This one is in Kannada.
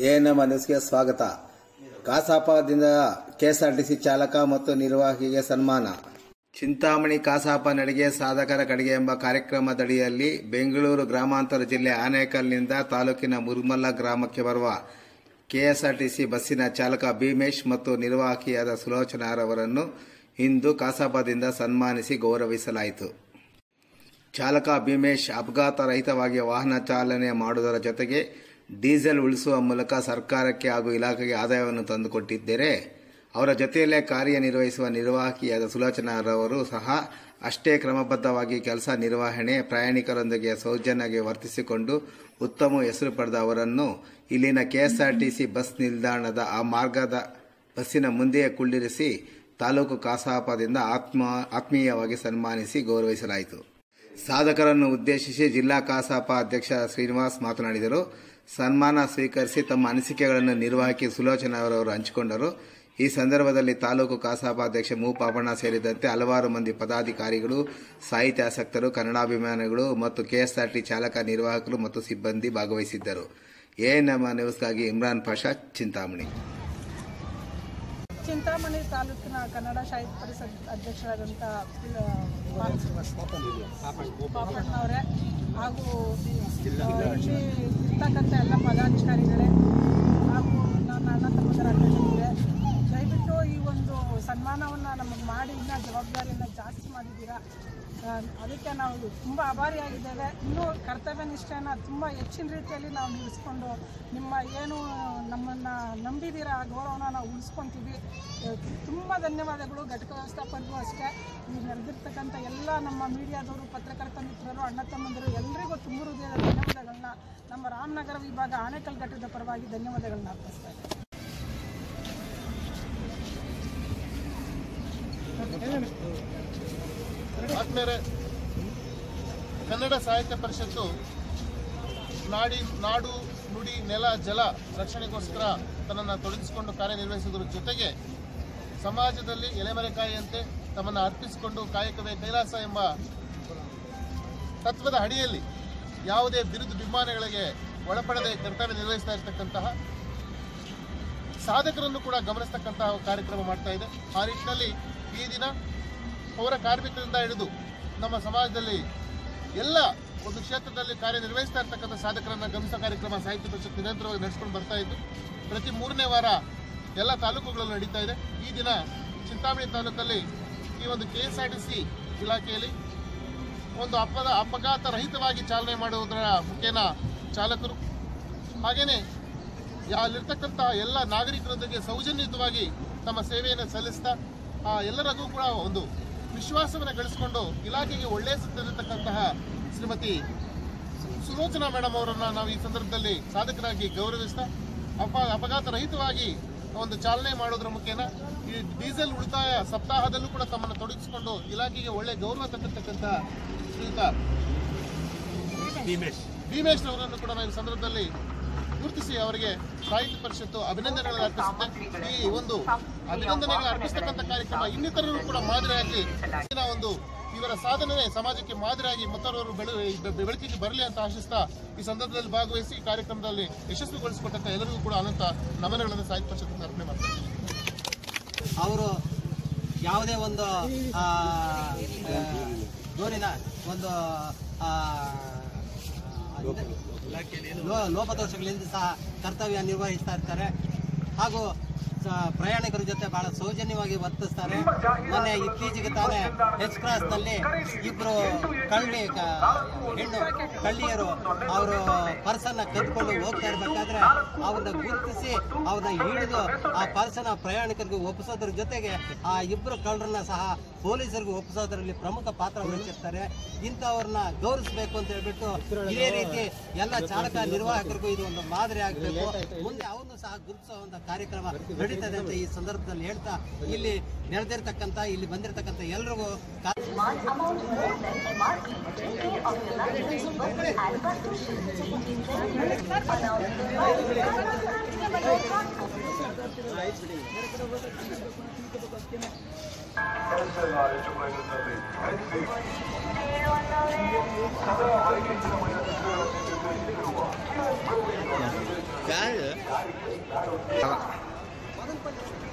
ಎಎನ್ಎಂ ನ್ಯೂಸ್ಗೆ ಸ್ವಾಗತ ಕಾಸಾಪದಿಂದ ಕೆಎಸ್ಆರ್ಟಿಸಿ ಚಾಲಕ ಮತ್ತು ನಿರ್ವಾಹಕಿಗೆ ಸನ್ಮಾನ ಚಿಂತಾಮಣಿ ಕಾಸಾಪ ನಡಿಗೆ ಸಾಧಕರ ಕಡೆಗೆ ಎಂಬ ಕಾರ್ಯಕ್ರಮದಡಿಯಲ್ಲಿ ಬೆಂಗಳೂರು ಗ್ರಾಮಾಂತರ ಜಿಲ್ಲೆ ಆನೇಕಲ್ನಿಂದ ತಾಲೂಕಿನ ಮುರ್ಮಲ್ಲ ಗ್ರಾಮಕ್ಕೆ ಬರುವ ಕೆಎಸ್ಆರ್ಟಿಸಿ ಬಸ್ಸಿನ ಚಾಲಕ ಭೀಮೇಶ್ ಮತ್ತು ನಿರ್ವಾಹಕಿಯಾದ ಸುಲೋಚನಾರವರನ್ನು ಇಂದು ಕಾಸಾಪದಿಂದ ಸನ್ಮಾನಿಸಿ ಗೌರವಿಸಲಾಯಿತು ಚಾಲಕ ಭೀಮೇಶ್ ಅಪಘಾತ ರಹಿತವಾಗಿ ವಾಹನ ಚಾಲನೆ ಮಾಡುವುದರ ಜೊತೆಗೆ ಡೀಸೆಲ್ ಉಳಿಸುವ ಮೂಲಕ ಸರ್ಕಾರಕ್ಕೆ ಹಾಗೂ ಇಲಾಖೆಗೆ ಆದಾಯವನ್ನು ತಂದುಕೊಟ್ಟಿದ್ದರೆ ಅವರ ಜೊತೆಯಲ್ಲೇ ಕಾರ್ಯನಿರ್ವಹಿಸುವ ನಿರ್ವಾಹಕಿಯಾದ ಸುಲೋಚನಾರವರು ಸಹ ಅಷ್ಟೇ ಕ್ರಮಬದ್ಧವಾಗಿ ಕೆಲಸ ನಿರ್ವಹಣೆ ಪ್ರಯಾಣಿಕರೊಂದಿಗೆ ಸೌಜನ್ಯಗೆ ವರ್ತಿಸಿಕೊಂಡು ಉತ್ತಮ ಹೆಸರು ಪಡೆದ ಅವರನ್ನು ಇಲ್ಲಿನ ಕೆಎಸ್ಆರ್ಟಿಸಿ ಬಸ್ ನಿಲ್ದಾಣದ ಆ ಮಾರ್ಗದ ಬಸ್ಸಿನ ಮುಂದೆಯೇ ಕುಳ್ಳಿರಿಸಿ ತಾಲೂಕು ಕಾಸಾಪದಿಂದ ಆತ್ಮ ಆತ್ಮೀಯವಾಗಿ ಸನ್ಮಾನಿಸಿ ಗೌರವಿಸಲಾಯಿತು ಸಾಧಕರನ್ನು ಉದ್ದೇಶಿಸಿ ಜಿಲ್ಲಾ ಕಾಸಾಪ ಅಧ್ಯಕ್ಷ ಶ್ರೀನಿವಾಸ್ ಮಾತನಾಡಿದರು ಸನ್ಮಾನ ಸ್ವೀಕರಿಸಿ ತಮ್ಮ ಅನಿಸಿಕೆಗಳನ್ನು ನಿರ್ವಾಹಕಿ ಸುಲೋಚನಾ ಅವರವರು ಹಂಚಿಕೊಂಡರು ಈ ಸಂದರ್ಭದಲ್ಲಿ ತಾಲೂಕು ಕಾಸಾಪ ಅಧ್ಯಕ್ಷ ಮೂ ಪಾಪಣ್ಣ ಸೇರಿದಂತೆ ಹಲವಾರು ಮಂದಿ ಪದಾಧಿಕಾರಿಗಳು ಸಾಹಿತ್ಯಾಸಕ್ತರು ಕನ್ನಡಾಭಿಮಾನಿಗಳು ಮತ್ತು ಕೆಎಸ್ಆರ್ಟಿ ಚಾಲಕ ನಿರ್ವಾಹಕರು ಮತ್ತು ಸಿಬ್ಬಂದಿ ಭಾಗವಹಿಸಿದ್ದರು ಎಎನ್ಎಂ ನ್ಯೂಸ್ಗಾಗಿ ಇಮ್ರಾನ್ ಪಾಷಾ ಚಿಂತಾಮಣಿ ಚಿಂತಾಮಣಿ ತಾಲೂಕಿನ ಕನ್ನಡ ಸಾಹಿತ್ಯ ಪರಿಷತ್ ಅಧ್ಯಕ್ಷರಾದಂಥ ಪಾಪಣ್ಣವರೇ ಹಾಗೂ ಆ, ಇಲ್ಲಿ ಇರ್ತಕ್ಕಂಥ ಎಲ್ಲ ಪದಾಧಿಕಾರಿಗಳೇ ಹಾಗೂ ನನ್ನ ಅಣ್ಣ ತಮ್ಮದರ ಅಧ್ಯಕ್ಷರಿದೆ ದಯವಿಟ್ಟು ಈ ಒಂದು ಸನ್ಮಾನವನ್ನು ನಮಗೆ ಮಾಡಿ ಇನ್ನೂ ಜವಾಬ್ದಾರಿಯನ್ನು ಜಾಸ್ತಿ ಮಾಡಿದ್ದೀರಾ ಆ, ಅದಕ್ಕೆ ನಾವು ತುಂಬ ಆಭಾರಿಯಾಗಿದ್ದೇವೆ ಇನ್ನೂ ಕರ್ತವ್ಯ ನಿಷ್ಠೆಯನ್ನು ತುಂಬ ಹೆಚ್ಚಿನ ರೀತಿಯಲ್ಲಿ ನಾವು ನಿಲ್ಲಿಸ್ಕೊಂಡು ನಿಮ್ಮ ಏನು ನಮ್ಮನ್ನು ನಂಬಿದ್ದೀರ ಆ ಗೌರವನ ನಾವು ಉಳಿಸ್ಕೊತೀವಿ ತುಂಬ ಧನ್ಯವಾದಗಳು ಘಟಕ ವ್ಯವಸ್ಥಾಪಕರಿಗೂ ಅಷ್ಟೇ ಈ ನಡೆದಿರ್ತಕ್ಕಂಥ ಎಲ್ಲ ನಮ್ಮ ಮೀಡಿಯಾದವರು ಪತ್ರಕರ್ತ ಮಿತ್ರರು ಅಣ್ಣ ತಮ್ಮಂದಿರು ಎಲ್ಲರಿಗೂ ತುಂಬ ಹೃದಯದ ಧನ್ಯವಾದಗಳನ್ನ ನಮ್ಮ ರಾಮನಗರ ವಿಭಾಗ ಆನೇಕಲ್ ಘಟಕದ ಪರವಾಗಿ ಧನ್ಯವಾದಗಳನ್ನ ಅರ್ಪಿಸ್ತಾ ಇದ್ದೇನೆ ಆದ್ಮೇಲೆ ಕನ್ನಡ ಸಾಹಿತ್ಯ ಪರಿಷತ್ತು ನಾಡಿ ನಾಡು ನುಡಿ ನೆಲ ಜಲ ರಕ್ಷಣೆಗೋಸ್ಕರ ತನ್ನನ್ನು ತೊಡಗಿಸಿಕೊಂಡು ಕಾರ್ಯನಿರ್ವಹಿಸುವುದರ ಜೊತೆಗೆ ಸಮಾಜದಲ್ಲಿ ಎಲೆಮರೆಕಾಯಿಯಂತೆ ತಮ್ಮನ್ನು ಅರ್ಪಿಸಿಕೊಂಡು ಕಾಯಕವೇ ಕೈಲಾಸ ಎಂಬ ತತ್ವದ ಅಡಿಯಲ್ಲಿ ಯಾವುದೇ ಬಿರುದು ಬಿಮಾನಗಳಿಗೆ ಒಳಪಡದೆ ಕರ್ತವ್ಯ ನಿರ್ವಹಿಸ್ತಾ ಇರತಕ್ಕಂತಹ ಸಾಧಕರನ್ನು ಕೂಡ ಗಮನಿಸ್ತಕ್ಕಂತಹ ಕಾರ್ಯಕ್ರಮ ಮಾಡ್ತಾ ಇದೆ ಆ ನಿಟ್ಟಿನಲ್ಲಿ ಈ ದಿನ ಪೌರ ಕಾರ್ಮಿಕರಿಂದ ಹಿಡಿದು ನಮ್ಮ ಸಮಾಜದಲ್ಲಿ ಎಲ್ಲ ಒಂದು ಕ್ಷೇತ್ರದಲ್ಲಿ ಕಾರ್ಯನಿರ್ವಹಿಸ್ತಾ ಇರ್ತಕ್ಕಂಥ ಸಾಧಕರನ್ನ ಗಮನಿಸೋ ಕಾರ್ಯಕ್ರಮ ಸಾಹಿತ್ಯ ಪರಿಷತ್ ನಿರಂತರವಾಗಿ ನಡೆಸ್ಕೊಂಡು ಬರ್ತಾ ಇದ್ದು ಪ್ರತಿ ಮೂರನೇ ವಾರ ಎಲ್ಲ ತಾಲೂಕುಗಳಲ್ಲೂ ನಡೀತಾ ಇದೆ ಈ ದಿನ ಚಿಂತಾಮಣಿ ತಾಲೂಕಲ್ಲಿ ಈ ಒಂದು K S R T C ಇಲಾಖೆಯಲ್ಲಿ ಒಂದು ಅಪದ ಅಪಘಾತ ರಹಿತವಾಗಿ ಚಾಲನೆ ಮಾಡುವುದರ ಮುಖೇನ ಚಾಲಕರು ಹಾಗೇನೆ ಅಲ್ಲಿರ್ತಕ್ಕಂಥ ಎಲ್ಲ ನಾಗರಿಕರೊಂದಿಗೆ ಸೌಜನ್ಯಯುತವಾಗಿ ತಮ್ಮ ಸೇವೆಯನ್ನು ಸಲ್ಲಿಸ್ತಾ ಆ ಎಲ್ಲರಿಗೂ ಕೂಡ ಒಂದು ವಿಶ್ವಾಸವನ್ನು ಗಳಿಸಿಕೊಂಡು ಇಲಾಖೆಗೆ ಒಳ್ಳೆಯ ಸಿದ್ಧರಿರ್ತಕ್ಕಂತಹ ಶ್ರೀಮತಿ ಸುಲೋಚನಾ ಮೇಡಮ್ ಅವರನ್ನ ನಾವು ಈ ಸಂದರ್ಭದಲ್ಲಿ ಸಾಧಕರಾಗಿ ಗೌರವಿಸ್ತಾ ಅಪ ಅಪಘಾತ ರಹಿತವಾಗಿ ಒಂದು ಚಾಲನೆ ಮಾಡೋದ್ರ ಮುಖೇನ ಈ ಡೀಸೆಲ್ ಉಳಿತಾಯ ಸಪ್ತಾಹದಲ್ಲೂ ಕೂಡ ತಮ್ಮನ್ನು ತೊಡಗಿಸಿಕೊಂಡು ಇಲಾಖೆಗೆ ಒಳ್ಳೆ ಗೌರವ ತಂದಿರ್ತಕ್ಕಂಥ ಶ್ರೀಯುತ ಭೀಮೇಶ್ ಅವರನ್ನು ಕೂಡ ನಾವು ಈ ಸಂದರ್ಭದಲ್ಲಿ ಗುರುತಿಸಿ ಅವರಿಗೆ ಸಾಹಿತ್ಯ ಪರಿಷತ್ತು ಅಭಿನಂದನೆಗಳನ್ನು ಅರ್ಪಿಸುತ್ತೆ ಈ ಒಂದು ಅಭಿನಂದನೆಗಳು ಅರ್ಪಿಸತಕ್ಕಂಥ ಕಾರ್ಯಕ್ರಮ ಇನ್ನಿತರರು ಕೂಡ ಮಾದರಿಯಾಗಿ ಇಂದಿನ ಒಂದು ಇವರ ಸಾಧನೆ ಸಮಾಜಕ್ಕೆ ಮಾದರಿಯಾಗಿ ಮತ್ತವರು ಬೆಳೆ ಬೆ- ಬೆಳಕಿಗೆ ಬರಲಿ ಅಂತ ಆಶಿಸ್ತಾ ಈ ಸಂದರ್ಭದಲ್ಲಿ ಭಾಗವಹಿಸಿ ಈ ಕಾರ್ಯಕ್ರಮದಲ್ಲಿ ಯಶಸ್ವಿಗೊಳಿಸಿಕೊಟ್ಟಂತ ಎಲ್ಲರಿಗೂ ಕೂಡ ಅನಂತ ನಮನಗಳನ್ನು ಸಾಹಿತ್ಯ ಪರಿಷತ್ ಅರ್ಪಣೆ ಮಾಡ್ತಾರೆ ಅವರು ಯಾವುದೇ ಒಂದು ಆ, ಆ, ದೂರಿನ ಒಂದು ಆ, ಲೋ- ಲೋಪದೋಷಗಳಿಂದ ಸಹ ಕರ್ತವ್ಯ ನಿರ್ವಹಿಸ್ತಾ ಇರ್ತಾರೆ ಹಾಗೂ ಸ- ಪ್ರಯಾಣಿಕರ ಜೊತೆ ಬಹಳ ಸೌಜನ್ಯವಾಗಿ ವರ್ತಿಸ್ತಾರೆ ಮೊನ್ನೆ ಇತ್ತೀಚೆಗೆ ತಾನೇ ಎಕ್ಸ್ಪ್ರೆಸ್ ನಲ್ಲಿ ಇಬ್ರು ಕಳ್ಳಿ ಕ- ಹೆಣ್ಣು ಕಳ್ಳಿಯರು ಅವರು ಪರ್ಸನ್ನ ಕದ್ಕೊಂಡು ಹೋಗ್ತಾ ಇರ್ಬೇಕಾದ್ರೆ ಅವ್ರನ್ನ ಗುರುತಿಸಿ ಅವ್ರನ್ನ ಹಿಡಿದು ಆ ಪರ್ಸನ ಪ್ರಯಾಣಿಕರಿಗೆ ಒಪ್ಪಿಸೋದ್ರ ಜೊತೆಗೆ ಆ ಇಬ್ಬರು ಕಳ್ಳರನ್ನ ಸಹ ಪೊಲೀಸರಿಗೆ ಒಪ್ಪಿಸೋದ್ರಲ್ಲಿ ಪ್ರಮುಖ ಪಾತ್ರ ವಹಿಸಿರ್ತಾರೆ ಇಂಥವ್ರನ್ನ ಗೌರವಿಸಬೇಕು ಅಂತ ಹೇಳ್ಬಿಟ್ಟು ಇದೇ ರೀತಿ ಎಲ್ಲ ಚಾಲಕ ನಿರ್ವಾಹಕರಿಗೂ ಇದು ಒಂದು ಮಾದರಿ ಆಗಬೇಕು ಮುಂದೆ ಅವನು ಸಹ ಗುರುತಿಸೋ ಒಂದು ಕಾರ್ಯಕ್ರಮ ನಡೀತದೆ ಅಂತ ಈ ಸಂದರ್ಭದಲ್ಲಿ ಹೇಳ್ತಾ ಇಲ್ಲಿ ನೆರೆದಿರ್ತಕ್ಕಂಥ ಇಲ್ಲಿ ಬಂದಿರತಕ್ಕಂಥ ಎಲ್ರಿಗೂ ಕಾ- Smart amount more than MRP. Take care of your luggage, book and bus to ship. Announcement by Broadcast. ಅಲ್ಲ.